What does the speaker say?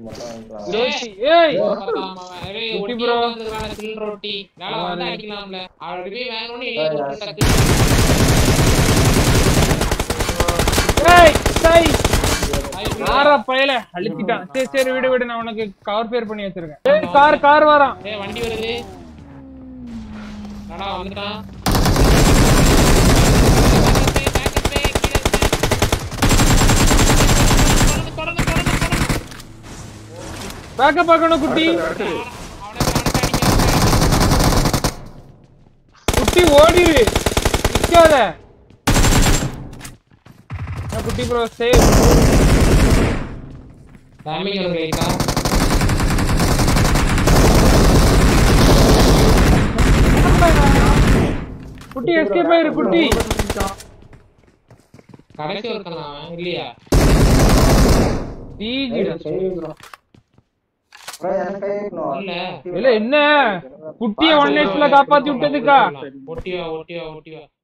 மட்டும் வாங்கிக்கலாம். இருபத்தி ஏய் பார்க்கலாமா? ஏய், குட்டி ஒட்டி bro. உட்கார்ந்திருக்கான சில் ரொட்டி. மேல வந்து அடிக்கலாம்ல. அவரு போய் வேணும்னு எழுதி ஏய், போட்டு டக்கு. ஏய் சை ஐயோ, ஆறா பயல அழுத்திட்டான் சரி சரி விடு விடு நான் உனக்கு கவர் பேர் பண்ணி வச்சிருக்கேன் ஏய் கார் கார் வரான் ஏய், வண்டி வருது நடா வந்துட்டான் தொடர்ந்து, தொடர்ந்து, தொடர்ந்து, தொடர்ந்து. பேக்க பார்க்கணும் குட்டி அவனை போய் அவனை அடிக்க குட்டி ஓடிரு நிக்காத நான் குட்டி ப்ரோ சேவ் டேமேஜ் ஒரு ரைட்டா குட்டி எஸ்கேப் ஆயிரு குட்டி கடைசி ஒருத்தனா அவன் இல்லையா தீஜிடா கை வைக்கிறோம். bro, எனக்கு கை வைக்கணும். இல்ல இல்ல என்ன குட்டிய ஒன் நைட்ஸ்ல காப்பாத்தி விட்டதுக்கா ஒட்டிவா ஒட்டிவா ஒட்டிவா